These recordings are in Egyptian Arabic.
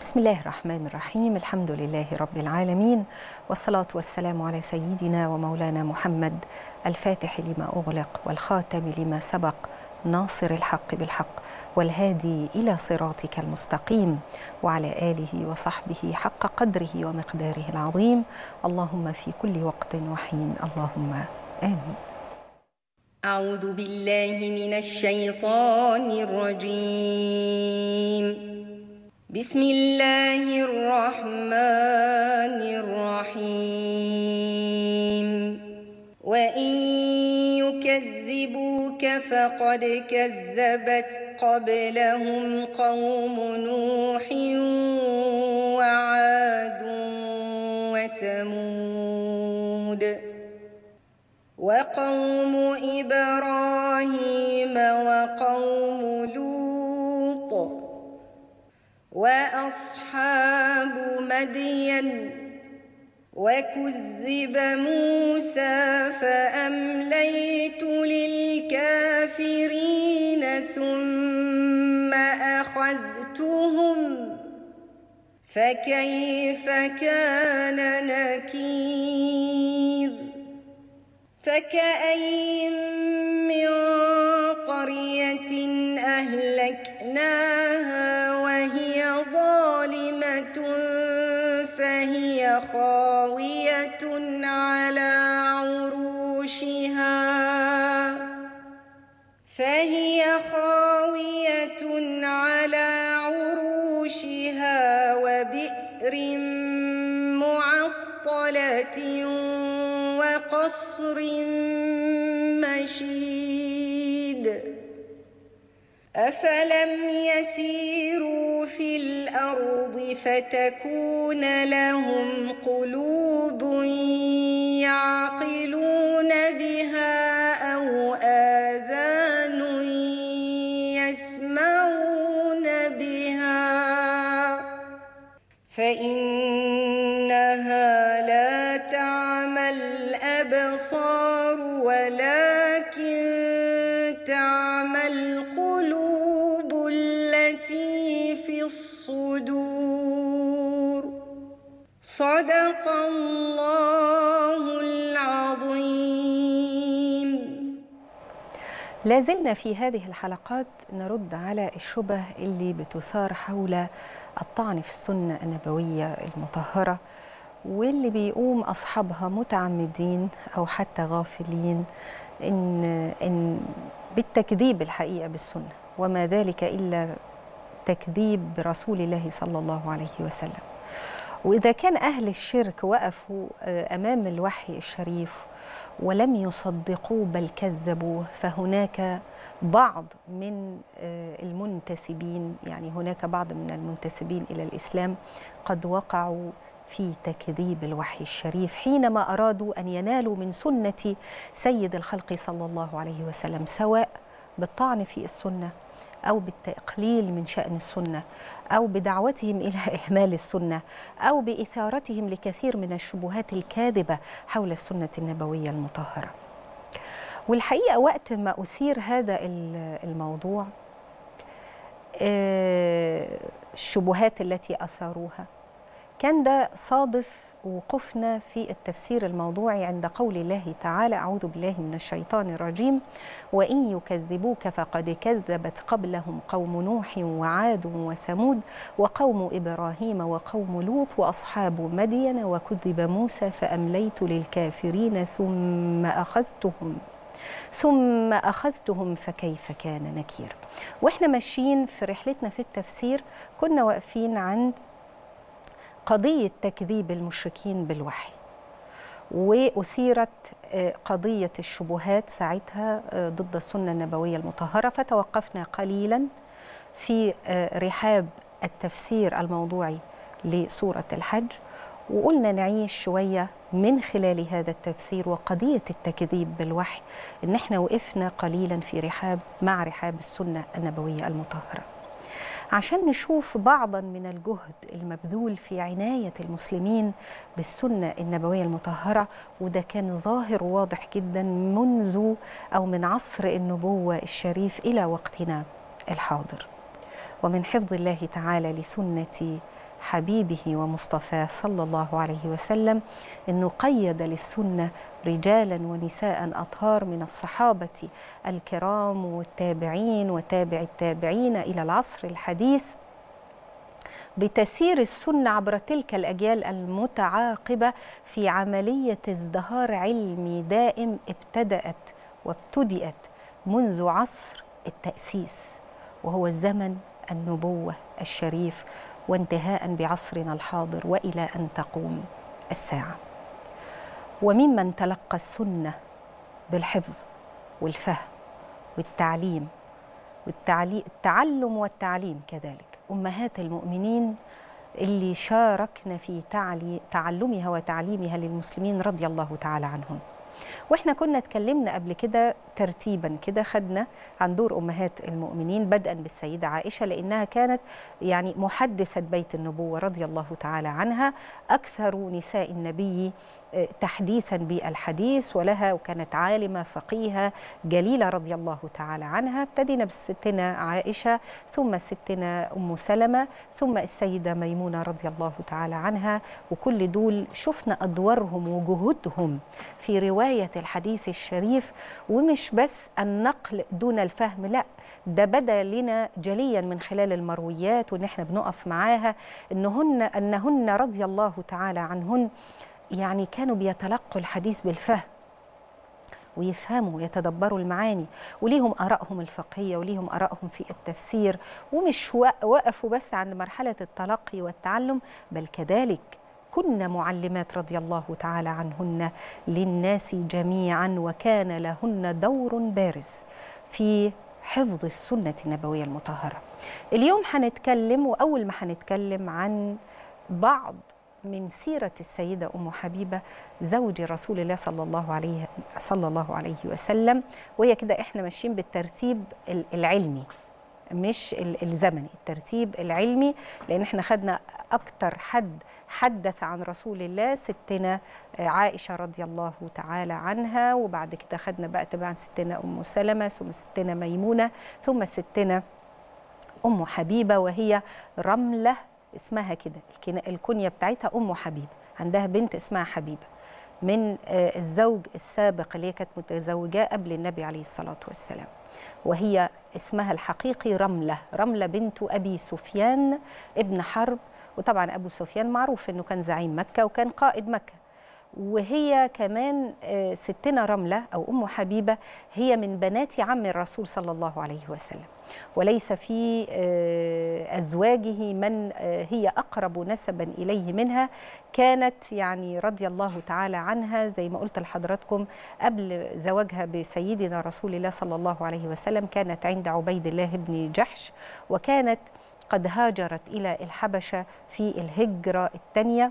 بسم الله الرحمن الرحيم الحمد لله رب العالمين والصلاة والسلام على سيدنا ومولانا محمد الفاتح لما أغلق والخاتم لما سبق ناصر الحق بالحق والهادي إلى صراطك المستقيم وعلى آله وصحبه حق قدره ومقداره العظيم اللهم في كل وقت وحين اللهم آمين أعوذ بالله من الشيطان الرجيم بسم الله الرحمن الرحيم وإن يكذبوك فقد كذبت قبلهم قوم نوح وعاد وثمود وقوم إبراهيم وقوم لوط وأصحاب مدين وكذب موسى فأمليت للكافرين ثم أخذتهم فكيف كان نكير فكأين من قرية أهلكناها وهي ظالمة فهي خاوية على عروشها فهي خاوية على عروشها وبئر معطلة وقصر مشيد أفلم يسيروا في الأرض فتكون لهم قلوب يعقلون بها أو آذان يسمعون بها فإنها لا تعمى الأبصار ولكن تعمى القلوب التي في الصدور صدق الله العظيم لازلنا في هذه الحلقات نرد على الشبه اللي بتثار حول الطعن في السنة النبوية المطهرة واللي بيقوم أصحابها متعمدين أو حتى غافلين إن, إن بالتكذيب الحقيقة بالسنة وما ذلك إلا تكذيب برسول الله صلى الله عليه وسلم وإذا كان أهل الشرك وقفوا أمام الوحي الشريف ولم يصدقوه بل كذبوه فهناك بعض من المنتسبين يعني هناك بعض من المنتسبين إلى الإسلام قد وقعوا في تكذيب الوحي الشريف حينما أرادوا أن ينالوا من سنة سيد الخلق صلى الله عليه وسلم سواء بالطعن في السنة أو بالتقليل من شأن السنة أو بدعوتهم إلى إهمال السنة أو بإثارتهم لكثير من الشبهات الكاذبة حول السنة النبوية المطهرة والحقيقة وقت ما أثير هذا الموضوع الشبهات التي أثاروها كان ده صادف وقفنا في التفسير الموضوعي عند قول الله تعالى أعوذ بالله من الشيطان الرجيم وإن يكذبوك فقد كذبت قبلهم قوم نوح وعاد وثمود وقوم إبراهيم وقوم لوط وأصحاب مدين وكذب موسى فأمليت للكافرين ثم أخذتهم ثم أخذتهم فكيف كان نكير وإحنا ماشيين في رحلتنا في التفسير كنا واقفين عند قضية تكذيب المشركين بالوحي وأثيرت قضية الشبهات ساعتها ضد السنة النبوية المطهرة فتوقفنا قليلا في رحاب التفسير الموضوعي لسورة الحج وقلنا نعيش شوية من خلال هذا التفسير وقضية التكذيب بالوحي إن احنا وقفنا قليلا في رحاب مع رحاب السنة النبوية المطهرة عشان نشوف بعضا من الجهد المبذول في عناية المسلمين بالسنة النبوية المطهرة وده كان ظاهر وواضح جدا منذ أو من عصر النبوة الشريف إلى وقتنا الحاضر ومن حفظ الله تعالى لسنة حبيبه ومصطفاه صلى الله عليه وسلم انه قيد للسنه رجالا ونساء اطهار من الصحابه الكرام والتابعين وتابع التابعين الى العصر الحديث بتسير السنه عبر تلك الاجيال المتعاقبه في عمليه ازدهار علمي دائم ابتدات وابتدات منذ عصر التاسيس وهو الزمن النبوه الشريف وانتهاء بعصرنا الحاضر والى ان تقوم الساعه وممن تلقى السنه بالحفظ والفهم والتعليم والتعلم والتعليم كذلك امهات المؤمنين اللي شاركنا في تعلي تعلمها وتعليمها للمسلمين رضي الله تعالى عنهم واحنا كنا اتكلمنا قبل كده ترتيبا كده خدنا عن دور امهات المؤمنين بدءا بالسيده عائشه لانها كانت يعني محدثه بيت النبوه رضي الله تعالى عنها اكثر نساء النبي تحديثا بالحديث ولها وكانت عالمه فقيهه جليله رضي الله تعالى عنها ابتدينا بالستنا عائشه ثم الستنا ام سلمه ثم السيده ميمونه رضي الله تعالى عنها وكل دول شفنا ادوارهم وجهودهم في روايه الحديث الشريف ومش بس النقل دون الفهم لا ده بدا لنا جليا من خلال المرويات وان احنا بنقف معاها انهن انهن رضي الله تعالى عنهن يعني كانوا بيتلقوا الحديث بالفهم ويفهموا ويتدبروا المعاني وليهم آرائهم الفقهية وليهم آرائهم في التفسير ومش وقفوا بس عند مرحلة التلقي والتعلم بل كذلك كن معلمات رضي الله تعالى عنهن للناس جميعا وكان لهن دور بارز في حفظ السنة النبوية المطهرة اليوم هنتكلم وأول ما هنتكلم عن بعض من سيرة السيدة أم حبيبة زوج رسول الله صلى الله عليه صلى الله عليه وسلم وهي كده احنا ماشيين بالترتيب العلمي مش الزمني الترتيب العلمي لان احنا خدنا اكتر حد حدث عن رسول الله ستنا عائشه رضي الله تعالى عنها وبعد كده خدنا بقى تبعا ستنا ام سلمه ثم ستنا ميمونه ثم ستنا ام حبيبه وهي رمله اسمها كده الكنيه بتاعتها ام حبيبه عندها بنت اسمها حبيبه من الزوج السابق اللي هي كانت متزوجاه قبل النبي عليه الصلاه والسلام وهي اسمها الحقيقي رمله رمله بنت ابي سفيان ابن حرب وطبعا ابو سفيان معروف انه كان زعيم مكه وكان قائد مكه وهي كمان ستنا رمله او ام حبيبه هي من بنات عم الرسول صلى الله عليه وسلم وليس في ازواجه من هي اقرب نسبا اليه منها كانت يعني رضي الله تعالى عنها زي ما قلت لحضراتكم قبل زواجها بسيدنا رسول الله صلى الله عليه وسلم كانت عند عبيد الله بن جحش وكانت قد هاجرت الى الحبشه في الهجره الثانيه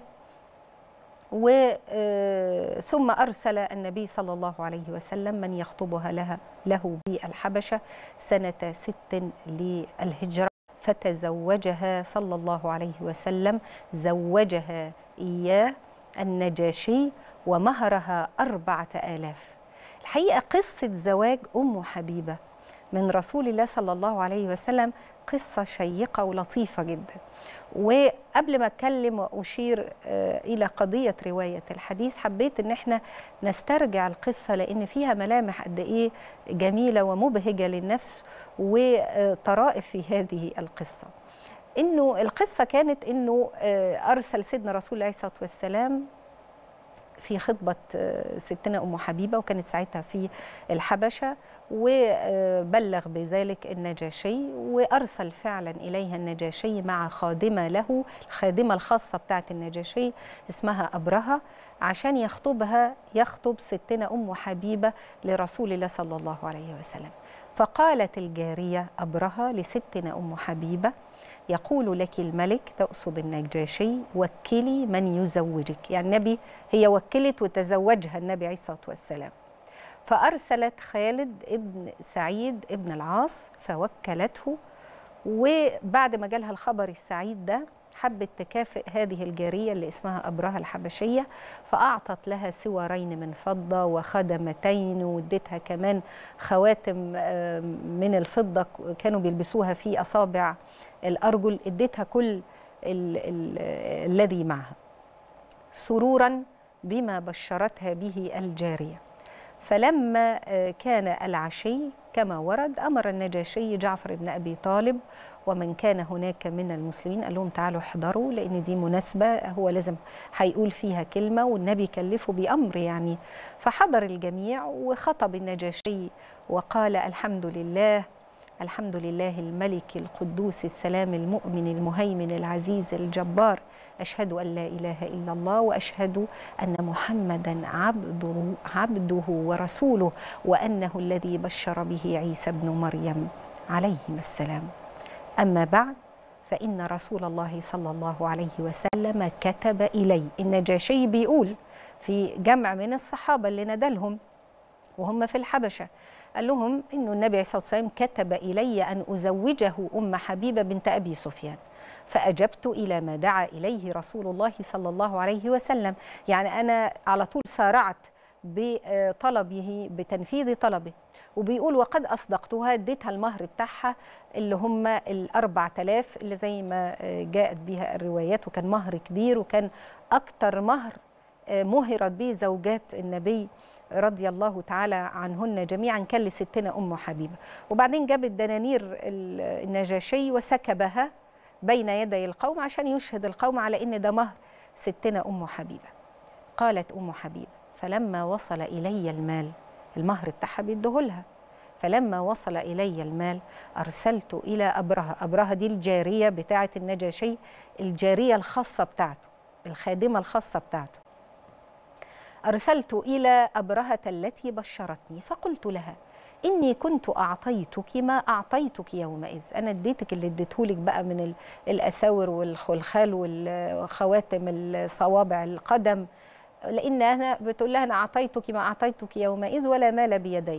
وثم أرسل النبي صلى الله عليه وسلم من يخطبها لها له بالحبشة سنة ست للهجرة فتزوجها صلى الله عليه وسلم زوجها إياه النجاشي ومهرها أربعة آلاف الحقيقة قصة زواج أم حبيبة من رسول الله صلى الله عليه وسلم قصة شيقة ولطيفة جدا وقبل ما اتكلم واشير الى قضيه روايه الحديث حبيت ان احنا نسترجع القصه لان فيها ملامح قد ايه جميله ومبهجه للنفس وطرائف في هذه القصه انه القصه كانت انه ارسل سيدنا رسول الله صلى الله عليه وسلم في خطبة ستنا أم حبيبة وكانت ساعتها في الحبشة وبلغ بذلك النجاشي وأرسل فعلا إليها النجاشي مع خادمة له الخادمة الخاصة بتاعت النجاشي اسمها أبرهة عشان يخطبها يخطب ستنا أم حبيبة لرسول الله صلى الله عليه وسلم فقالت الجارية أبرهة لستنا أم حبيبة يقول لك الملك تقصد النجاشي وكلي من يزوجك يعني النبي هي وكلت وتزوجها النبي عليه الصلاة والسلام فأرسلت خالد ابن سعيد ابن العاص فوكلته وبعد ما جالها الخبر السعيد ده حبت تكافئ هذه الجارية اللي اسمها أبرهة الحبشية فأعطت لها سوارين من فضة وخدمتين وادتها كمان خواتم من الفضة كانوا بيلبسوها في أصابع الأرجل اديتها كل ال ال الذي معها سرورا بما بشرتها به الجاريه فلما كان العشي كما ورد امر النجاشي جعفر بن ابي طالب ومن كان هناك من المسلمين قال لهم تعالوا احضروا لان دي مناسبه هو لازم هيقول فيها كلمه والنبي كلفه بامر يعني فحضر الجميع وخطب النجاشي وقال الحمد لله الحمد لله الملك القدوس السلام المؤمن المهيمن العزيز الجبار أشهد أن لا إله إلا الله وأشهد أن محمدا عبده, عبده ورسوله وأنه الذي بشر به عيسى ابن مريم عليهما السلام أما بعد فإن رسول الله صلى الله عليه وسلم كتب إلي النجاشي بيقول في جمع من الصحابة اللي ندلهم وهم في الحبشة قال لهم إنه النبي عليه الصلاة والسلام كتب إلي أن أزوجه أم حبيبة بنت أبي سفيان فأجبت إلى ما دعا إليه رسول الله صلى الله عليه وسلم يعني أنا على طول سارعت بطلبه بتنفيذ طلبه وبيقول وقد أصدقتها اديتها المهر بتاعها اللي هم الأربع تلاف اللي زي ما جاءت بها الروايات وكان مهر كبير وكان أكتر مهر مهرت به زوجات النبي رضي الله تعالى عنهن جميعا كان لستنا أم حبيبة وبعدين جاب الدنانير النجاشي وسكبها بين يدي القوم عشان يشهد القوم على ان ده مهر ستنا ام حبيبه قالت ام حبيبه فلما وصل الي المال المهر بتاعها بيديهولها فلما وصل الي المال ارسلت الى ابرهه ابرهه دي الجاريه بتاعه النجاشي الجاريه الخاصه بتاعته الخادمه الخاصه بتاعته ارسلت الى ابرهه التي بشرتني فقلت لها إني كنت أعطيتك ما أعطيتك يومئذ أنا اديتك اللي اديتهولك بقى من الأساور والخلخال والخواتم الصوابع القدم لأن أنا بتقول لها أنا أعطيتك ما أعطيتك يومئذ ولا مال بيدي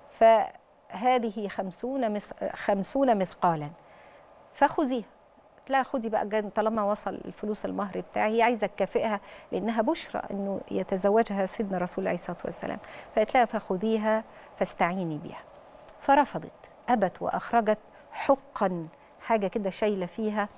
فهذه خمسون, مث... خمسون مثقالا فخذيها لا خدي بقى طالما وصل الفلوس المهر بتاعي هي عايزه تكافئها لانها بشرى انه يتزوجها سيدنا رسول الله عليه الصلاه والسلام فقالت لها فخذيها فاستعيني بيها فرفضت ابت واخرجت حقا حاجه كده شايله فيها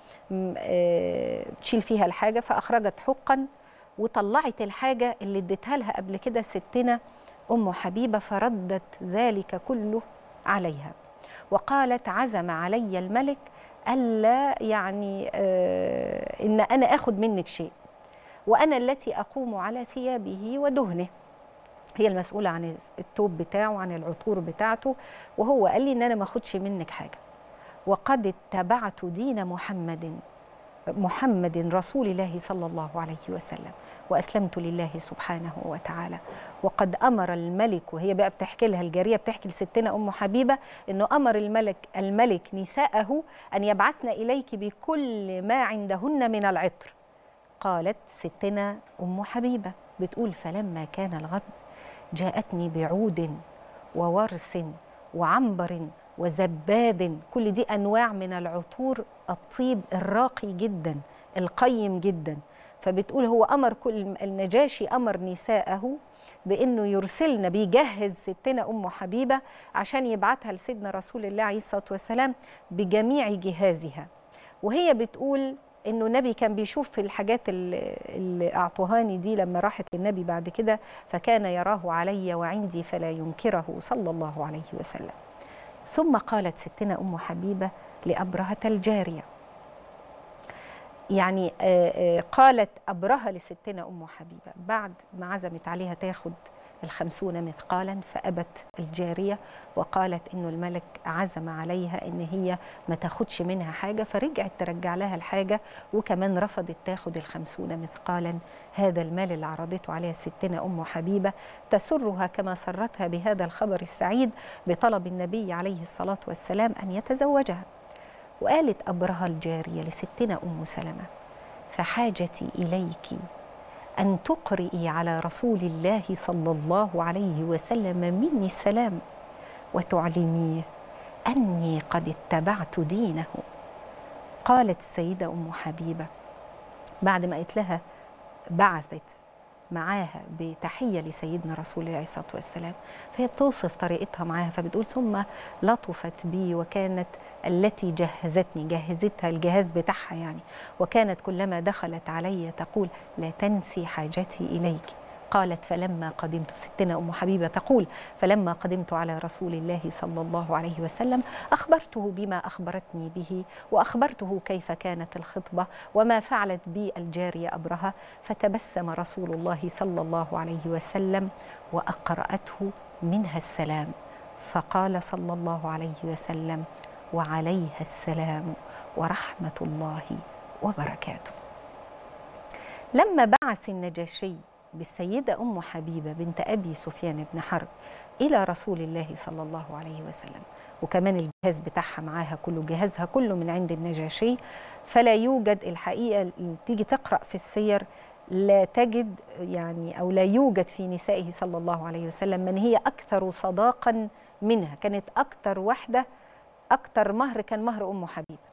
تشيل فيها الحاجه فاخرجت حقا وطلعت الحاجه اللي اديتها لها قبل كده ستنا ام حبيبه فردت ذلك كله عليها وقالت عزم علي الملك الا يعني آه ان انا اخذ منك شيء وانا التي اقوم على ثيابه ودهنه هي المسؤوله عن التوب بتاعه وعن العطور بتاعته وهو قال لي ان انا ما اخدش منك حاجه وقد اتبعت دين محمد محمد رسول الله صلى الله عليه وسلم واسلمت لله سبحانه وتعالى وقد امر الملك وهي بقى بتحكي لها الجاريه بتحكي لستنا ام حبيبه انه امر الملك الملك نساءه ان يبعثن اليك بكل ما عندهن من العطر قالت ستنا ام حبيبه بتقول فلما كان الغد جاءتني بعود وورس وعنبر وزباد كل دي انواع من العطور الطيب الراقي جدا القيم جدا فبتقول هو امر كل النجاشي امر نساءه بانه يرسلنا بيجهز ستنا ام حبيبه عشان يبعتها لسيدنا رسول الله عليه الصلاه والسلام بجميع جهازها وهي بتقول انه النبي كان بيشوف في الحاجات اللي, اللي اعطوهاني دي لما راحت للنبي بعد كده فكان يراه علي وعندي فلا ينكره صلى الله عليه وسلم ثم قالت ستنا ام حبيبه لابرهه الجاريه يعني قالت أبرهة لستنا أم حبيبة بعد ما عزمت عليها تاخد الخمسون مثقالا فأبت الجارية وقالت إنه الملك عزم عليها إن هي ما تاخدش منها حاجة فرجعت ترجع لها الحاجة وكمان رفضت تاخد الخمسون مثقالا هذا المال اللي عرضته عليها ستنا أم حبيبة تسرها كما سرتها بهذا الخبر السعيد بطلب النبي عليه الصلاة والسلام أن يتزوجها وقالت أبرهة الجارية لستنا أم سلمة فحاجتي إليك أن تقرئي على رسول الله صلى الله عليه وسلم مني السلام وتعلميه أني قد اتبعت دينه قالت السيدة أم حبيبة بعد ما قالت لها بعثت معاها بتحية لسيدنا رسول الله عليه الصلاة والسلام فهي بتوصف طريقتها معاها فبتقول ثم لطفت بي وكانت التي جهزتني جهزتها الجهاز بتاعها يعني وكانت كلما دخلت علي تقول لا تنسي حاجتي إليك قالت فلما قدمت ستنا ام حبيبه تقول فلما قدمت على رسول الله صلى الله عليه وسلم اخبرته بما اخبرتني به واخبرته كيف كانت الخطبه وما فعلت بي الجاريه ابرهه فتبسم رسول الله صلى الله عليه وسلم واقراته منها السلام فقال صلى الله عليه وسلم وعليها السلام ورحمه الله وبركاته لما بعث النجاشي بالسيدة أم حبيبة بنت أبي سفيان بن حرب إلى رسول الله صلى الله عليه وسلم وكمان الجهاز بتاعها معاها كله جهازها كله من عند النجاشي فلا يوجد الحقيقة تيجي تقرأ في السير لا تجد يعني أو لا يوجد في نسائه صلى الله عليه وسلم من هي أكثر صداقا منها كانت أكثر واحدة أكثر مهر كان مهر أم حبيبة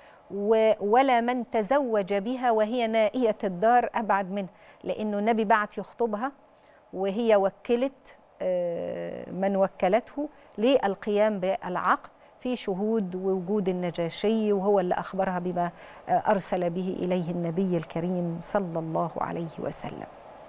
ولا من تزوج بها وهي نائية الدار أبعد منها لأنه النبي بعت يخطبها وهي وكلت من وكلته للقيام بالعقد في شهود ووجود النجاشي وهو اللي أخبرها بما أرسل به إليه النبي الكريم صلى الله عليه وسلم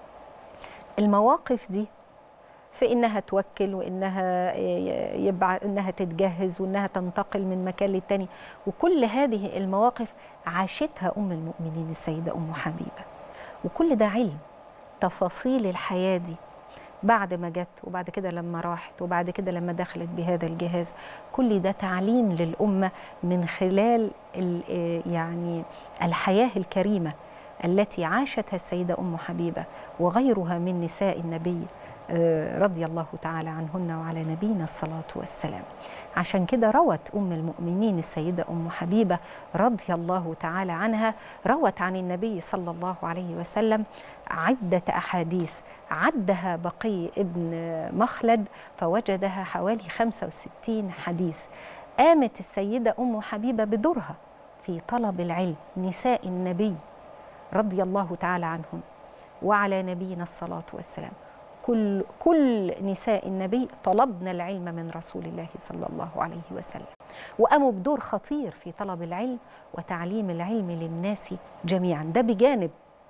المواقف دي في انها توكل وانها يبع انها تتجهز وانها تنتقل من مكان للتاني وكل هذه المواقف عاشتها ام المؤمنين السيده ام حبيبه وكل ده علم تفاصيل الحياه دي بعد ما جت وبعد كده لما راحت وبعد كده لما دخلت بهذا الجهاز كل ده تعليم للامه من خلال يعني الحياه الكريمه التي عاشتها السيده ام حبيبه وغيرها من نساء النبي رضي الله تعالى عنهن وعلى نبينا الصلاة والسلام عشان كده روت أم المؤمنين السيدة أم حبيبة رضي الله تعالى عنها روت عن النبي صلى الله عليه وسلم عدة أحاديث عدها بقي ابن مخلد فوجدها حوالي 65 حديث قامت السيدة أم حبيبة بدورها في طلب العلم نساء النبي رضي الله تعالى عنهم وعلى نبينا الصلاة والسلام كل كل نساء النبي طلبنا العلم من رسول الله صلى الله عليه وسلم وقاموا بدور خطير في طلب العلم وتعليم العلم للناس جميعا ده بجانب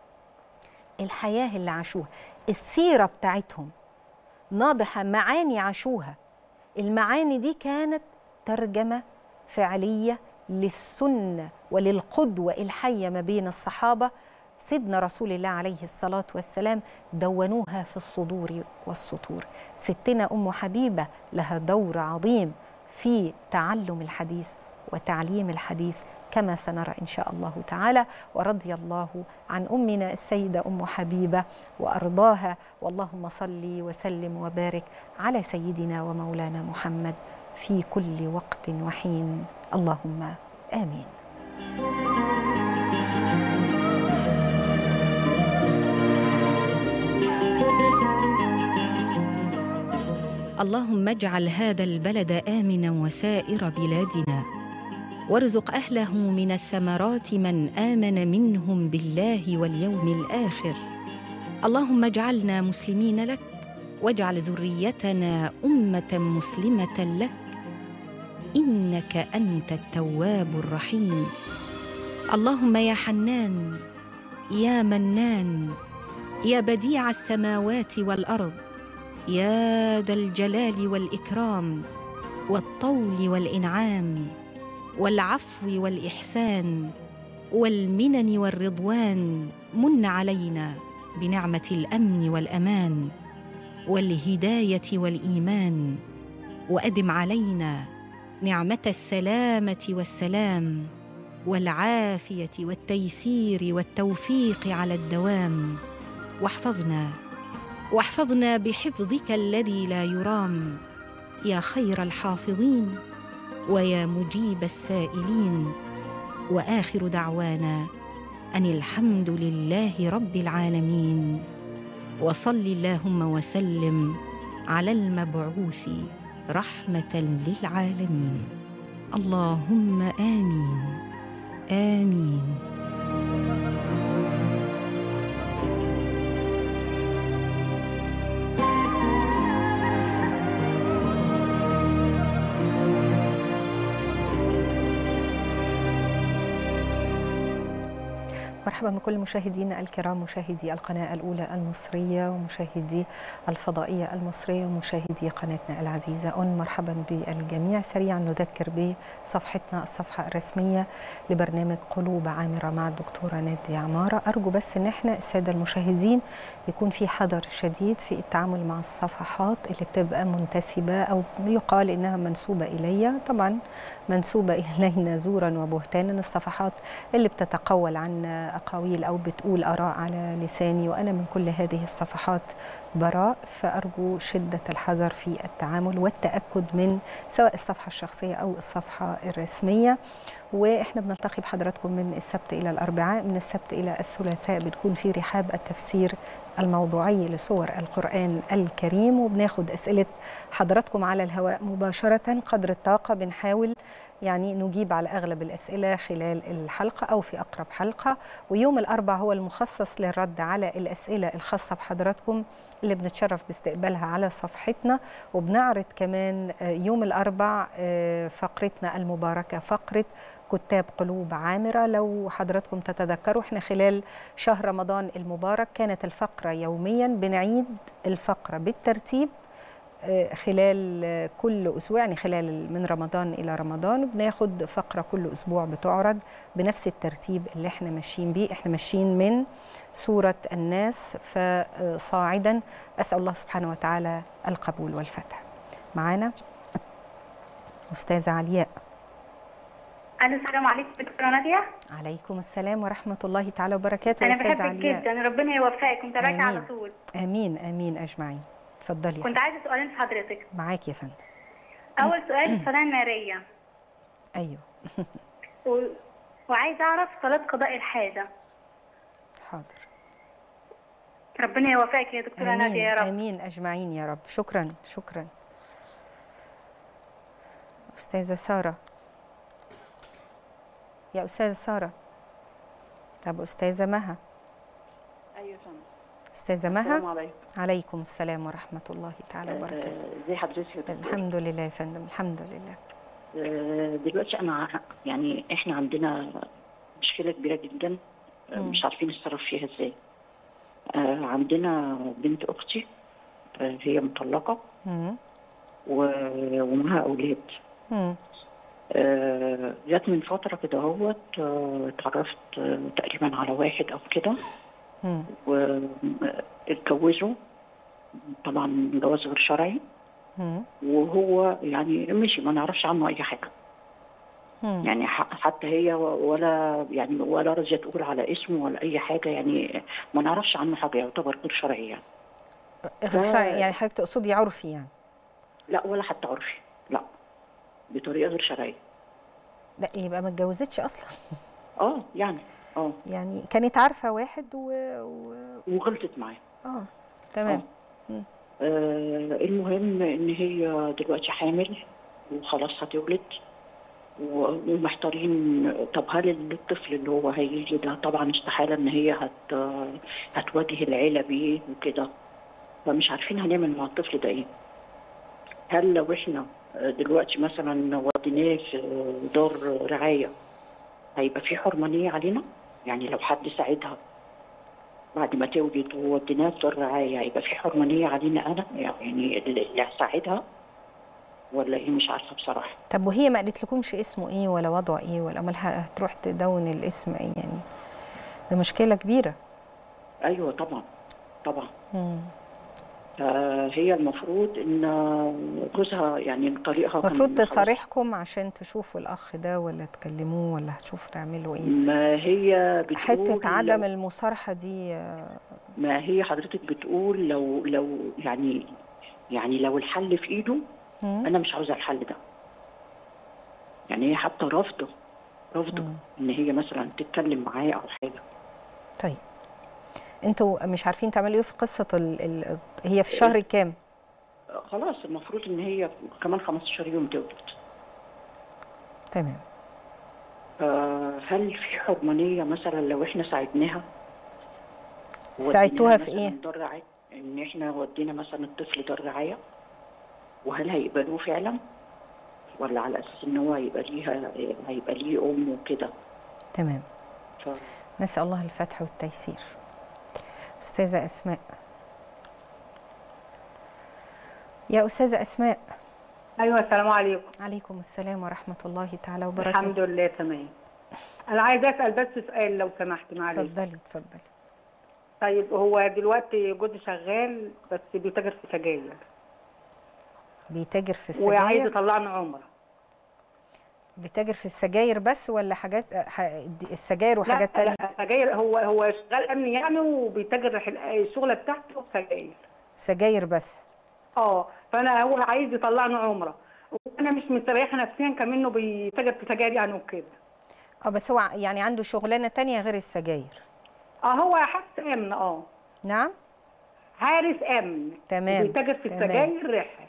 الحياه اللي عاشوها السيره بتاعتهم ناضحه معاني عاشوها المعاني دي كانت ترجمه فعليه للسنه وللقدوه الحيه ما بين الصحابه سيدنا رسول الله عليه الصلاة والسلام دونوها في الصدور والسطور ستنا أم حبيبة لها دور عظيم في تعلم الحديث وتعليم الحديث كما سنرى إن شاء الله تعالى ورضي الله عن أمنا السيدة أم حبيبة وأرضاها واللهم صل وسلم وبارك على سيدنا ومولانا محمد في كل وقت وحين اللهم آمين اللهم اجعل هذا البلد امنا وسائر بلادنا وارزق اهله من الثمرات من امن منهم بالله واليوم الاخر اللهم اجعلنا مسلمين لك واجعل ذريتنا امه مسلمه لك انك انت التواب الرحيم اللهم يا حنان يا منان يا بديع السماوات والارض يا ذا الجلال والاكرام والطول والانعام والعفو والاحسان والمنن والرضوان من علينا بنعمه الامن والامان والهدايه والايمان وادم علينا نعمه السلامه والسلام والعافيه والتيسير والتوفيق على الدوام واحفظنا واحفظنا بحفظك الذي لا يرام يا خير الحافظين ويا مجيب السائلين واخر دعوانا ان الحمد لله رب العالمين وصل اللهم وسلم على المبعوث رحمه للعالمين اللهم امين امين مرحبا بكل مشاهدينا الكرام مشاهدي القناة الأولى المصرية ومشاهدي الفضائية المصرية ومشاهدي قناتنا العزيزة أن مرحبا بالجميع سريعا نذكر بصفحتنا الصفحة الرسمية لبرنامج قلوب عامرة مع الدكتورة نادية عمارة أرجو بس أن احنا السادة المشاهدين يكون في حذر شديد في التعامل مع الصفحات اللي بتبقى منتسبة أو يقال إنها منسوبة إلي طبعا منسوبة إلينا زورا وبهتانا الصفحات اللي بتتقول عن أقاويل أو بتقول آراء على لساني وأنا من كل هذه الصفحات براء فأرجو شدة الحذر في التعامل والتأكد من سواء الصفحة الشخصية أو الصفحة الرسمية واحنا بنلتقي بحضراتكم من السبت الى الاربعاء من السبت الى الثلاثاء بتكون في رحاب التفسير الموضوعي لصور القران الكريم وبناخد اسئله حضراتكم على الهواء مباشره قدر الطاقه بنحاول يعني نجيب على اغلب الاسئله خلال الحلقه او في اقرب حلقه ويوم الاربع هو المخصص للرد على الاسئله الخاصه بحضراتكم اللي بنتشرف باستقبالها على صفحتنا وبنعرض كمان يوم الاربع فقرتنا المباركه فقره كتاب قلوب عامره لو حضراتكم تتذكروا احنا خلال شهر رمضان المبارك كانت الفقره يوميا بنعيد الفقره بالترتيب خلال كل اسبوع يعني خلال من رمضان الى رمضان بناخد فقره كل اسبوع بتعرض بنفس الترتيب اللي احنا ماشيين بيه احنا ماشيين من سوره الناس فصاعدا اسال الله سبحانه وتعالى القبول والفتح معانا استاذه علياء الو السلام عليكم دكتوره ناديه عليكم السلام ورحمه الله تعالى وبركاته انا استاذه بحبك علياء جدا ربنا يوفقك ومتابعك آمين. على طول امين امين اجمعين اتفضلي كنت عايزه سؤالين في حضرتك معاك يا فندم اول سؤال الصلاه الناريه ايوه و... وعايزه اعرف صلاه قضاء الحاجه حاضر ربنا يوفقك يا دكتوره امين ناديه يا رب امين اجمعين يا رب شكرا شكرا استاذه ساره يا استاذه ساره طب استاذه مها ايوه فندم استاذه السلام مها عليكم عليكم السلام ورحمه الله تعالى وبركاته آه، ازي حضرتك يا دكتور الحمد لله يا فندم الحمد لله آه، دلوقتي انا ع- يعني احنا عندنا مشكله كبيره جدا آه، مم. مش عارفين نتصرف فيها ازاي آه، عندنا بنت اختي آه، هي مطلقه مم. و- ومعاها اولاد مم. آه، جت من فتره كده اهوت آه، اتعرفت آه، تقريبا على واحد او كده مم. واتجوزوا طبعا جواز غير شرعي مم. وهو يعني مشي ما نعرفش عنه اي حاجه مم. يعني ح- حتى هي ولا يعني ولا رضيت تقول على اسمه ولا اي حاجه يعني ما نعرفش عنه حاجه يعتبر غير شرعي يعني غير ف- شرعي يعني حضرتك تقصدي عرفي يعني لا ولا حتى عرفي لا بطريقه غير شرعيه لا يبقى ما اتجوزتش اصلا اه يعني اه يعني كانت عارفه واحد و, و... وغلطت معاه اه تمام آه المهم ان هي دلوقتي حامل وخلاص هتولد و- ومحتارين طب هل الطفل اللي هو هيجي ده طبعا استحاله ان هي هت هتواجه العيله بيه وكده فمش عارفين هنعمل مع الطفل ده ايه هل لو احنا دلوقتي مثلا وديناه في دار رعايه هيبقى في حرمانيه علينا يعني لو حد ساعدها بعد ما تولد ووديناها في دار رعايه هيبقى في حرمانيه علينا انا يعني اللي هساعدها ولا ايه مش عارفه بصراحه طب وهي ما قالت لكمش اسمه ايه ولا وضعه ايه ولا امال هتروح تدون الاسم ايه يعني ده مشكله كبيره ايوه طبعا طبعا مم. فهي المفروض ان جوزها يعني طريقها كان المفروض خلاص. تصارحكم عشان تشوفوا الاخ ده ولا تكلموه ولا هتشوفوا تعملوا ايه ما هي بتقول حته عدم لو- المصارحه دي آه، ما هي حضرتك بتقول لو لو يعني يعني لو الحل في ايده مم. انا مش عاوزه الحل ده يعني هي حتى رافضه رافضه مم. ان هي مثلا تتكلم معاه او حاجه طيب انتوا مش عارفين تعملوا ايه في قصه ال... ال... هي في الشهر الكام خلاص المفروض ان هي كمان 15 يوم تولد تمام آه، هل في حرمانيه مثلا لو احنا ساعدناها ساعدتوها وديناها في مثلاً إيه؟ دار رعايه ان احنا ودينا مثلا الطفل دار رعايه وهل هيقبلوه فعلا ولا على اساس ان هو هيبقى ليها هيبقى ليه ام وكده تمام ف... نسال الله الفتح والتيسير استاذه اسماء يا استاذه اسماء ايوه السلام عليكم عليكم السلام ورحمه الله تعالى الحمد وبركاته لله تمام انا عايزه اسال بس سؤال لو سمحت معلش اتفضلي اتفضلي طيب هو دلوقتي جوزي شغال بس بيتاجر في سجاير بيتاجر في وعايز السجاير يطلعني عمره بيتاجر في السجاير بس ولا حاجات ح- السجاير وحاجات لا تانية لا سجاير هو هو شغال امني يعني وبيتاجر في الشغله بتاعته سجاير سجاير بس اه فانا هو عايز يطلعني عمره وانا مش مستريحه نفسيا كمنه بيتاجر في سجاير يعني وكده اه بس هو يعني عنده شغلانه تانية غير السجاير اه هو حارس امن اه نعم حارس امن تمام، بيتاجر في تمام. السجاير ريحه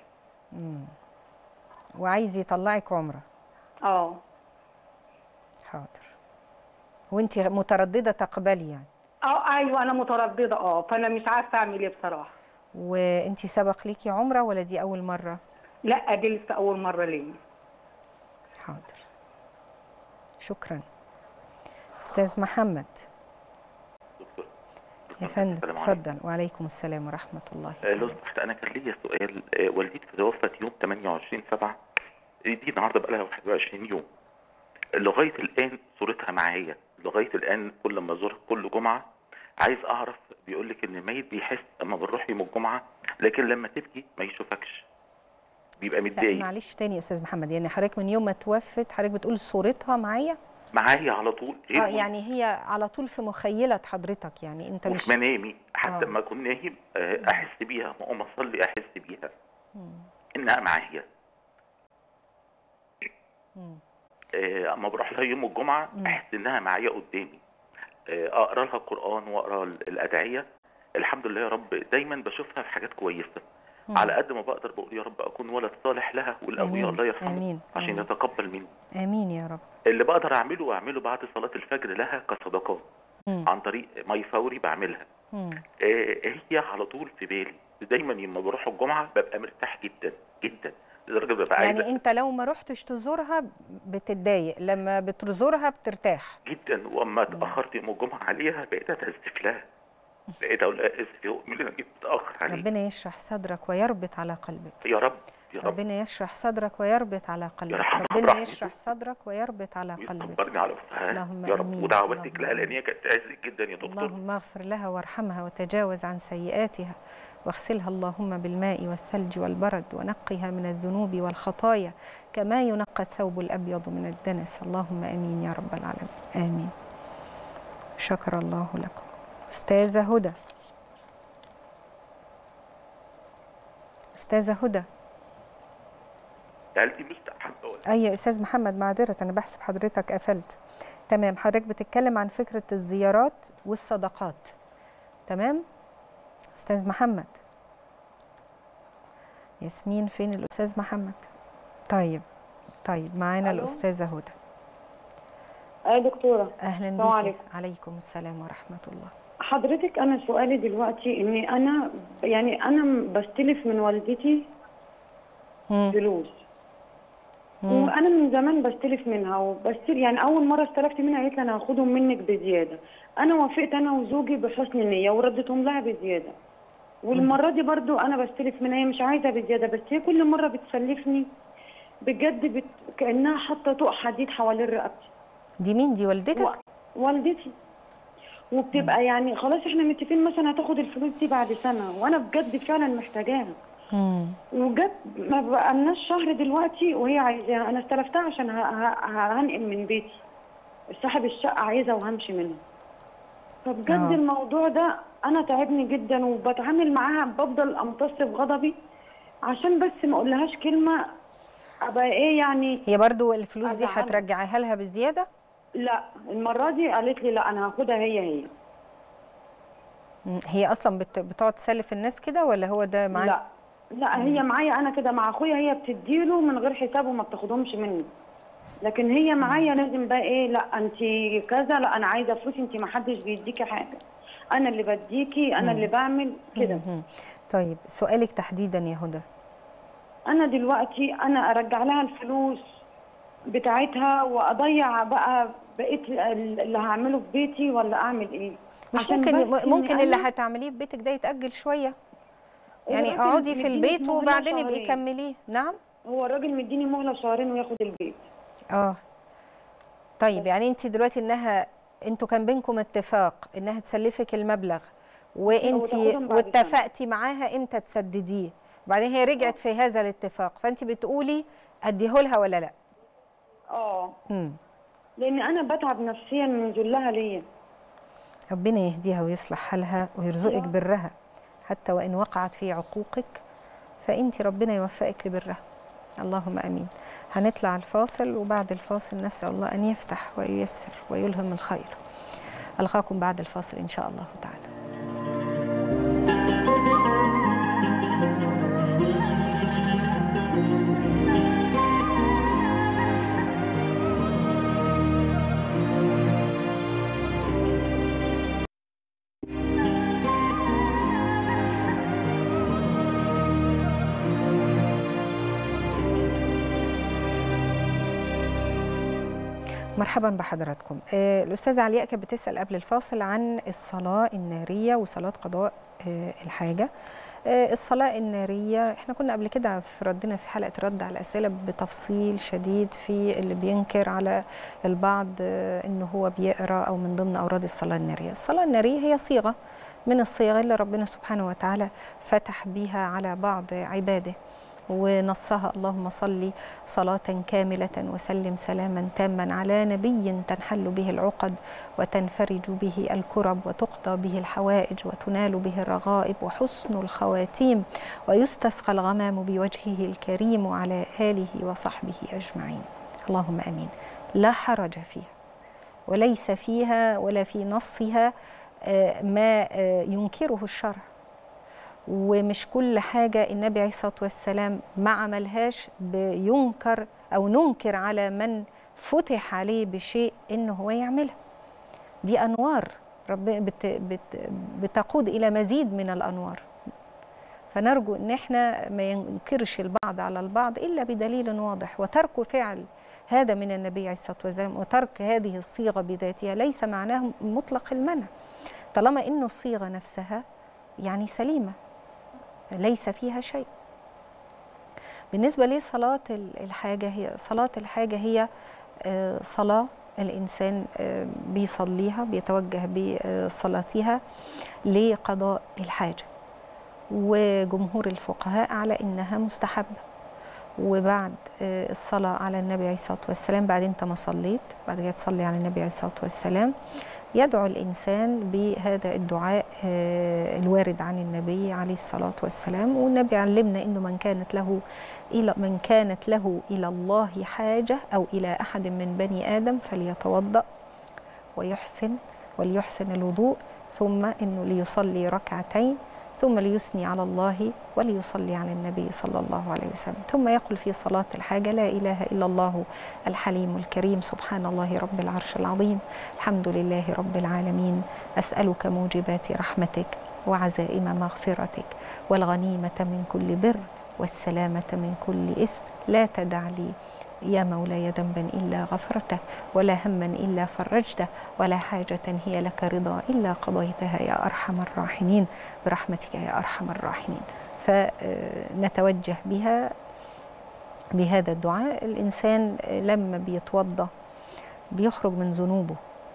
وعايز يطلعك عمره اه حاضر وانت متردده تقبلي يعني اه ايوه انا متردده اه فانا مش عارفه اعمل ايه بصراحه وانت سبق ليكي عمره ولا دي اول مره لا دي لسه اول مره ليا حاضر شكرا استاذ محمد يا فندم السلام عليكم. اتفضل وعليكم السلام ورحمه الله آه، لو سمحت انا كان ليا سؤال آه، والدتي توفت يوم 28 7 دي النهارده بقى لها 21 يوم لغايه الان صورتها معايا لغايه الان كل ما ازورها كل جمعه عايز اعرف بيقول لك ان الميت بيحس اما بنروح يوم الجمعه لكن لما تبكي ما يشوفكش بيبقى لا متضايق معلش تاني يا استاذ محمد يعني حضرتك من يوم ما توفت حضرتك بتقول صورتها معايا معايا على طول غير اه يعني هي على طول في مخيله حضرتك يعني انت مش وفي منامي حتى آه. لما اكون نايم آه، احس بيها ما اقوم اصلي احس بيها انها معايا آه، اما بروح لها يوم الجمعه احس انها معايا قدامي آه، اقرا لها القران واقرا ال- الادعيه الحمد لله يا رب دايما بشوفها في حاجات كويسه على قد ما بقدر بقول يا رب اكون ولد صالح لها والاولياء آمين، الله يرحمه آمين، عشان آمين. يتقبل مني امين يا رب اللي بقدر اعمله اعمله بعد صلاه الفجر لها كصدقات مم. عن طريق مي فوري بعملها مم. آه، هي على طول في بالي دايما لما بروح الجمعه ببقى مرتاح جدا جدا لدرجه ببقى يعني عايز انت لو ما رحتش تزورها بتتضايق لما بتزورها بترتاح جدا واما اتاخرت يوم الجمعه عليها بقيت اتاسف لها بقيت اقول لها اسف يا امي انا جيت متاخر عليك ربنا يشرح صدرك ويربط على قلبك يا رب يا رب ربنا يشرح صدرك ويربط على قلبك يرحمها ربنا برحمته. يشرح صدرك ويربط على قلبك ويصبرني على وفاها اللهم يا رب آمين. ودعواتك اللهم لها لان هي كانت تعزك جدا يا دكتور اللهم اغفر لها وارحمها وتجاوز عن سيئاتها واغسلها اللهم بالماء والثلج والبرد ونقها من الذنوب والخطايا كما ينقى الثوب الابيض من الدنس اللهم امين يا رب العالمين امين شكر الله لكم استاذه هدى استاذه هدى هل دي مستحبه ولا اي استاذ محمد معذره انا بحسب حضرتك قفلت تمام حضرتك بتتكلم عن فكره الزيارات والصدقات تمام استاذ محمد ياسمين فين الاستاذ محمد طيب طيب معانا ألو؟ الاستاذه هدى يا دكتورة اهلا السلام بيكي عليكم. عليكم السلام ورحمه الله حضرتك أنا سؤالي دلوقتي إني أنا يعني أنا بستلف من والدتي مم. فلوس وأنا من زمان بستلف منها وبستلف يعني أول مرة استلفت منها قالت لي أنا هاخدهم منك بزيادة أنا وافقت أنا وزوجي بحسن نية وردتهم لها بزيادة والمرة دي برضو أنا بستلف منها هي مش عايزة بزيادة بس هي كل مرة بتسلفني بجد بت... كأنها حاطة طوق حديد حوالين رقبتي دي مين دي والدتك و- والدتي وبتبقى يعني خلاص احنا متفقين مثلا هتاخد الفلوس دي بعد سنه وانا بجد فعلا محتاجاها مم. وجت ما بقالناش شهر دلوقتي وهي عايزاها انا استلفتها عشان ه- ه- هنقل من بيتي صاحب الشقه عايزها وهمشي منها فبجد آه. الموضوع ده انا تعبني جدا وبتعامل معاها بفضل امتص في غضبي عشان بس ما اقولهاش كلمه ابقى ايه يعني هي برضو الفلوس دي أزعلها. هترجعيها لها بالزياده لا المره دي قالت لي لا انا هاخدها هي هي مم. هي اصلا بت... بتقعد تسلف الناس كده ولا هو ده معاك لا لا هي معايا انا كده مع اخويا هي بتديله من غير حساب وما بتاخدهمش مني لكن هي معايا لازم بقى ايه لا انت كذا لا انا عايزه فلوس انت ما حدش بيديكي حاجه انا اللي بديكي انا اللي بعمل كده مم. طيب سؤالك تحديدا يا هدى انا دلوقتي انا ارجع لها الفلوس بتاعتها واضيع بقى بقيت اللي هعمله في بيتي ولا اعمل ايه مش عشان ممكن بس إن ممكن اللي أنا- هتعمليه في بيتك ده يتاجل شويه يعني الراجل اقعدي في مديني البيت مهلة وبعدين يبقي شهرين. كمليه نعم هو الراجل مديني مهله شهرين وياخد البيت اه طيب يعني انت دلوقتي انها انتوا كان بينكم اتفاق انها تسلفك المبلغ وانت وتاخدهم بعد واتفقتي معاها امتى تسدديه وبعدين هي رجعت في هذا الاتفاق فانت بتقولي اديهولها ولا لا اه مم. لان انا بتعب نفسيا من ذلها ليا ربنا يهديها ويصلح حالها ويرزقك برها حتى وإن وقعت في عقوقك فأنت ربنا يوفقك لبرها اللهم أمين هنطلع الفاصل وبعد الفاصل نسأل الله أن يفتح وييسر ويلهم الخير ألقاكم بعد الفاصل إن شاء الله تعالى مرحبا بحضراتكم آه، الأستاذة علياء كانت بتسأل قبل الفاصل عن الصلاة النارية وصلاة قضاء آه، الحاجة آه، الصلاة النارية احنا كنا قبل كده في ردنا في حلقة رد على الأسئلة بتفصيل شديد في اللي بينكر على البعض آه، إنه هو بيقرأ أو من ضمن أوراد الصلاة النارية الصلاة النارية هي صيغة من الصيغ اللي ربنا سبحانه وتعالى فتح بيها على بعض عباده ونصها اللهم صل صلاة كاملة وسلم سلاما تاما على نبي تنحل به العقد وتنفرج به الكرب وتقضى به الحوائج وتنال به الرغائب وحسن الخواتيم ويستسقى الغمام بوجهه الكريم وعلى آله وصحبه أجمعين اللهم أمين لا حرج فيها وليس فيها ولا في نصها آه، ما آه، ينكره الشرع ومش كل حاجة النبي عليه الصلاة والسلام ما عملهاش بينكر أو ننكر على من فتح عليه بشيء إنه هو يعملها دي أنوار رب بت بت بتقود إلى مزيد من الأنوار فنرجو إن إحنا ما ينكرش البعض على البعض إلا بدليل واضح وترك فعل هذا من النبي عليه الصلاة والسلام وترك هذه الصيغة بذاتها ليس معناه مطلق المنع طالما إنه الصيغة نفسها يعني سليمة ليس فيها شيء بالنسبة لصلاة الحاجة هي صلاة الحاجة هي آه، صلاة الإنسان آه، بيصليها بيتوجه بصلاتها لقضاء الحاجة وجمهور الفقهاء على إنها مستحبة وبعد آه، الصلاة على النبي عليه الصلاة والسلام بعد أنت ما صليت بعد كده تصلي على النبي عليه الصلاة والسلام يدعو الإنسان بهذا الدعاء آه، الوارد عن النبي عليه الصلاة والسلام والنبي علمنا أنه من كانت له إلى من كانت له إلى الله حاجة أو إلى أحد من بني آدم فليتوضأ ويحسن وليحسن الوضوء ثم أنه ليصلي ركعتين ثم ليثني على الله وليصلي على النبي صلى الله عليه وسلم ثم يقول في صلاة الحاجة لا إله إلا الله الحليم الكريم سبحان الله رب العرش العظيم الحمد لله رب العالمين أسألك موجبات رحمتك وعزائم مغفرتك والغنيمة من كل بر والسلامة من كل إثم لا تدع لي يا مولاي ذنبا إلا غفرته ولا هما إلا فرجته ولا حاجة هي لك رضا إلا قضيتها يا أرحم الراحمين برحمتك يا أرحم الراحمين فنتوجه بها بهذا الدعاء الإنسان لما بيتوضأ بيخرج من ذنوبه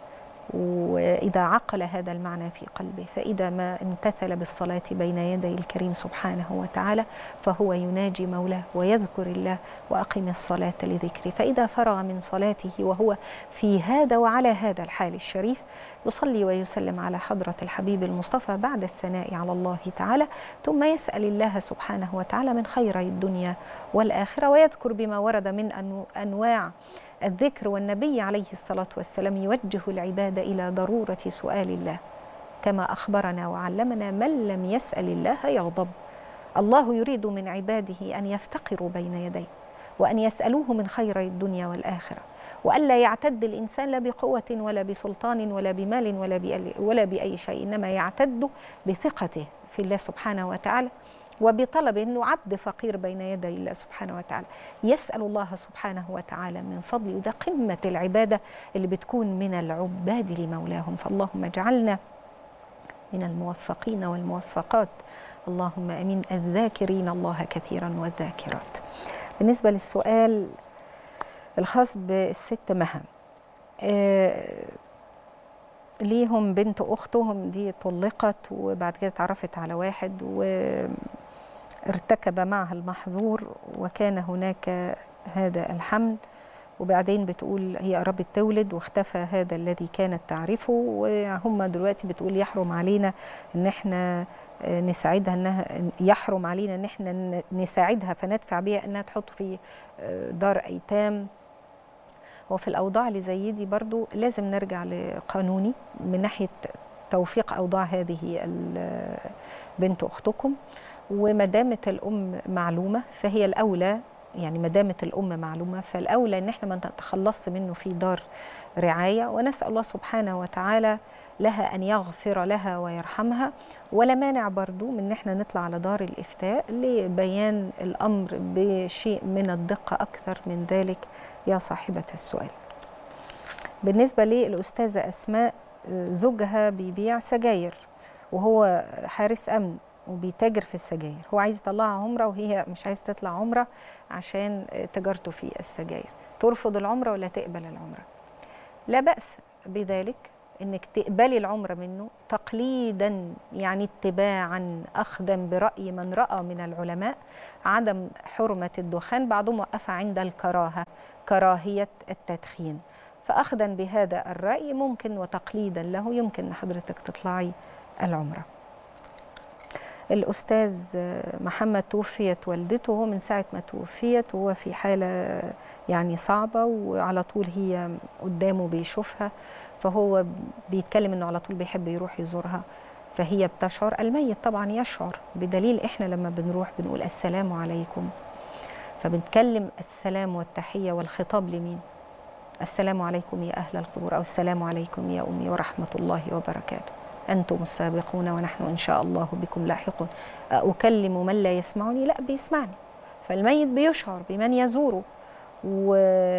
وإذا عقل هذا المعنى في قلبه فإذا ما امتثل بالصلاة بين يدي الكريم سبحانه وتعالى فهو يناجي مولاه ويذكر الله وأقم الصلاة لذكره فإذا فرغ من صلاته وهو في هذا وعلى هذا الحال الشريف يصلي ويسلم على حضرة الحبيب المصطفى بعد الثناء على الله تعالى ثم يسأل الله سبحانه وتعالى من خيري الدنيا والآخرة ويذكر بما ورد من أنو- أنواع الذكر والنبي عليه الصلاة والسلام يوجه العباد إلى ضرورة سؤال الله كما أخبرنا وعلمنا من لم يسأل الله يغضب الله يريد من عباده أن يفتقروا بين يديه وأن يسألوه من خير الدنيا والآخرة وألا يعتد الإنسان لا بقوة ولا بسلطان ولا بمال ولا بأي, ولا بأي شيء إنما يعتد بثقته في الله سبحانه وتعالى وبطلب انه عبد فقير بين يدي الله سبحانه وتعالى يسال الله سبحانه وتعالى من فضله وده قمه العباده اللي بتكون من العباد لمولاهم فاللهم اجعلنا من الموفقين والموفقات اللهم امين الذاكرين الله كثيرا والذاكرات بالنسبه للسؤال الخاص بالست مها آه ليهم بنت اختهم دي طلقت وبعد كده اتعرفت على واحد وارتكب معها المحظور وكان هناك هذا الحمل وبعدين بتقول هي قربت تولد واختفى هذا الذي كانت تعرفه وهم دلوقتي بتقول يحرم علينا ان احنا نساعدها انها يحرم علينا ان احنا نساعدها فندفع بيها انها تحط في دار ايتام وفي الاوضاع اللي زي دي برضو لازم نرجع لقانوني من ناحيه توفيق اوضاع هذه بنت اختكم وما دامت الام معلومه فهي الاولى يعني ما دامت الام معلومه فالاولى ان احنا ما نتخلصش منه في دار رعايه ونسال الله سبحانه وتعالى لها ان يغفر لها ويرحمها ولا مانع برضو من ان احنا نطلع على دار الافتاء لبيان الامر بشيء من الدقه اكثر من ذلك يا صاحبه السؤال. بالنسبه للاستاذه اسماء زوجها بيبيع سجاير وهو حارس امن وبيتاجر في السجاير هو عايز يطلعها عمره وهي مش عايز تطلع عمره عشان تجارته في السجاير ترفض العمره ولا تقبل العمره لا باس بذلك انك تقبلي العمره منه تقليدا يعني اتباعا اخذا براي من راى من العلماء عدم حرمه الدخان بعضهم وقفها عند الكراهه كراهيه التدخين فاخذا بهذا الراي ممكن وتقليدا له يمكن حضرتك تطلعي العمره الأستاذ محمد توفيت والدته من ساعة ما توفيت وهو في حالة يعني صعبة وعلى طول هي قدامه بيشوفها فهو بيتكلم انه على طول بيحب يروح يزورها فهي بتشعر الميت طبعا يشعر بدليل احنا لما بنروح بنقول السلام عليكم فبنتكلم السلام والتحية والخطاب لمين السلام عليكم يا أهل القبور أو السلام عليكم يا أمي ورحمة الله وبركاته أنتم السابقون ونحن إن شاء الله بكم لاحقون أكلم من لا يسمعني لا بيسمعني فالميت بيشعر بمن يزوره و...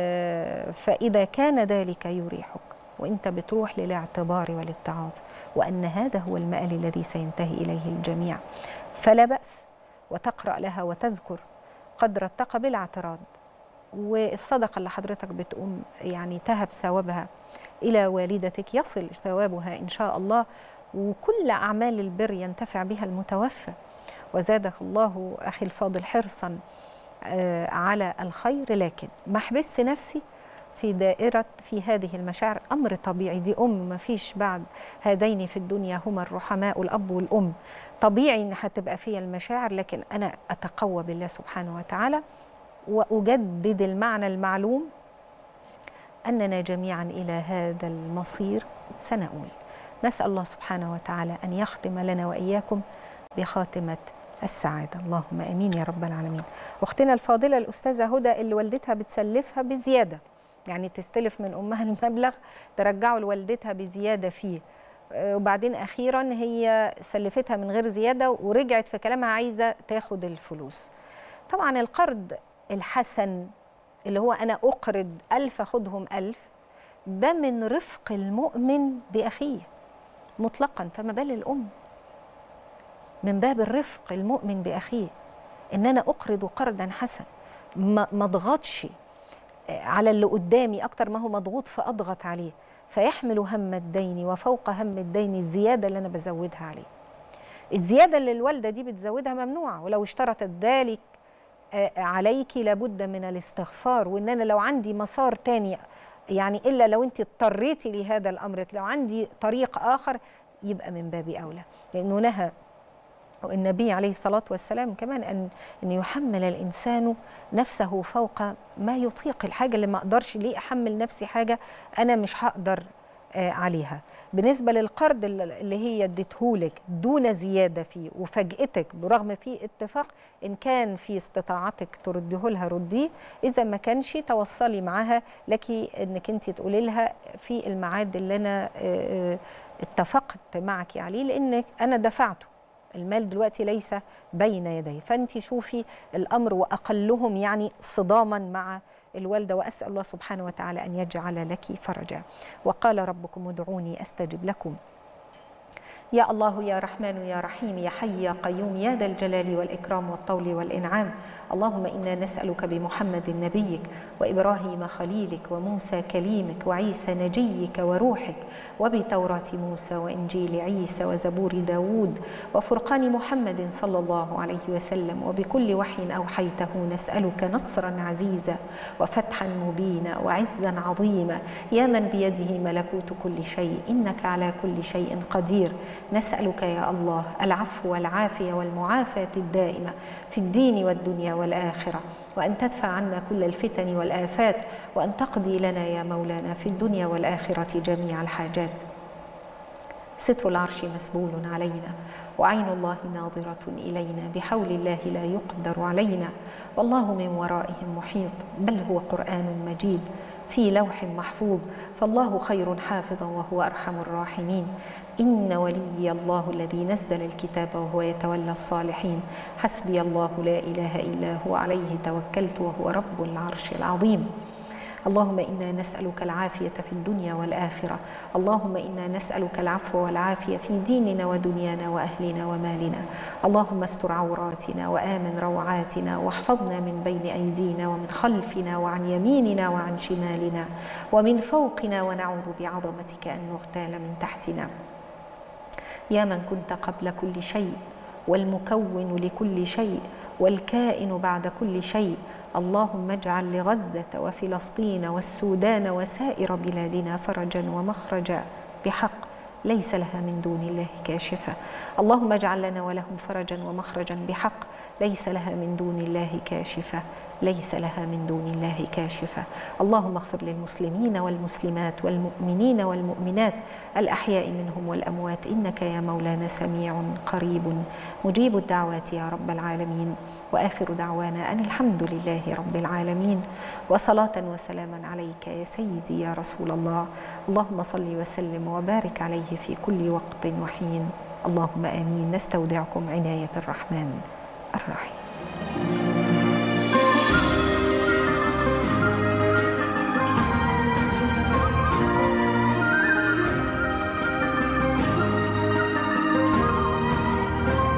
فإذا كان ذلك يريحك وانت بتروح للاعتبار والاتعاظ وان هذا هو المآل الذي سينتهي اليه الجميع فلا باس وتقرا لها وتذكر قدر التقى بلا اعتراض والصدقه اللي حضرتك بتقوم يعني تهب ثوابها الى والدتك يصل ثوابها ان شاء الله وكل اعمال البر ينتفع بها المتوفى وزادك الله اخي الفاضل حرصا على الخير لكن ما احبس نفسي في دائرة في هذه المشاعر أمر طبيعي دي أم ما فيش بعد هذين في الدنيا هما الرحماء الأب والأم طبيعي إن هتبقى فيها المشاعر لكن أنا أتقوى بالله سبحانه وتعالى وأجدد المعنى المعلوم أننا جميعا إلى هذا المصير سنؤول نسأل الله سبحانه وتعالى أن يختم لنا وإياكم بخاتمة السعادة اللهم أمين يا رب العالمين أختنا الفاضلة الأستاذة هدى اللي والدتها بتسلفها بزيادة يعني تستلف من امها المبلغ ترجعه لوالدتها بزياده فيه وبعدين اخيرا هي سلفتها من غير زياده ورجعت في كلامها عايزه تاخد الفلوس طبعا القرض الحسن اللي هو انا اقرض ألف اخدهم ألف ده من رفق المؤمن باخيه مطلقا فما بال الام من باب الرفق المؤمن باخيه ان انا اقرض قرضا حسن ما اضغطش على اللي قدامي اكتر ما هو مضغوط فاضغط عليه فيحمل هم الدين وفوق هم الدين الزياده اللي انا بزودها عليه الزياده اللي الوالده دي بتزودها ممنوعه ولو اشترطت ذلك عليك لابد من الاستغفار وان انا لو عندي مسار تاني يعني الا لو انت اضطريتي لهذا الامر لو عندي طريق اخر يبقى من باب اولى لانه نهى النبي عليه الصلاة والسلام كمان أن أن يحمل الإنسان نفسه فوق ما يطيق الحاجة اللي ما أقدرش ليه أحمل نفسي حاجة أنا مش هقدر عليها بالنسبة للقرض اللي هي اديتهولك دون زيادة فيه وفاجئتك برغم في اتفاق إن كان في استطاعتك ترديه لها رديه إذا ما كانش توصلي معاها لك إنك أنت تقولي لها في الميعاد اللي أنا اتفقت معك عليه لأنك أنا دفعته المال دلوقتي ليس بين يديه فانت شوفي الامر واقلهم يعني صداما مع الوالده واسال الله سبحانه وتعالى ان يجعل لك فرجا وقال ربكم ادعوني استجب لكم يا الله يا رحمن يا رحيم يا حي يا قيوم يا ذا الجلال والإكرام والطول والإنعام اللهم إنا نسألك بمحمد نبيك وإبراهيم خليلك وموسى كليمك وعيسى نجيك وروحك وبتوراة موسى وإنجيل عيسى وزبور داود وفرقان محمد صلى الله عليه وسلم وبكل وحي أوحيته نسألك نصرا عزيزا وفتحا مبينا وعزا عظيما يا من بيده ملكوت كل شيء إنك على كل شيء قدير نسألك يا الله العفو والعافية والمعافاة الدائمة في الدين والدنيا والآخرة وأن تدفع عنا كل الفتن والآفات وأن تقضي لنا يا مولانا في الدنيا والآخرة جميع الحاجات ستر العرش مسبول علينا وعين الله ناظرة إلينا بحول الله لا يقدر علينا والله من ورائهم محيط بل هو قرآن مجيد في لوح محفوظ فالله خير حافظا وهو أرحم الراحمين إن ولي الله الذي نزل الكتاب وهو يتولى الصالحين حسبي الله لا إله إلا هو عليه توكلت وهو رب العرش العظيم اللهم انا نسالك العافيه في الدنيا والاخره اللهم انا نسالك العفو والعافيه في ديننا ودنيانا واهلنا ومالنا اللهم استر عوراتنا وامن روعاتنا واحفظنا من بين ايدينا ومن خلفنا وعن يميننا وعن شمالنا ومن فوقنا ونعوذ بعظمتك ان نغتال من تحتنا يا من كنت قبل كل شيء والمكون لكل شيء والكائن بعد كل شيء اللهم اجعل لغزه وفلسطين والسودان وسائر بلادنا فرجا ومخرجا بحق ليس لها من دون الله كاشفه اللهم اجعل لنا ولهم فرجا ومخرجا بحق ليس لها من دون الله كاشفه ليس لها من دون الله كاشفه اللهم اغفر للمسلمين والمسلمات والمؤمنين والمؤمنات الاحياء منهم والاموات انك يا مولانا سميع قريب مجيب الدعوات يا رب العالمين واخر دعوانا ان الحمد لله رب العالمين وصلاه وسلاما عليك يا سيدي يا رسول الله اللهم صل وسلم وبارك عليه في كل وقت وحين اللهم امين نستودعكم عنايه الرحمن الرحيم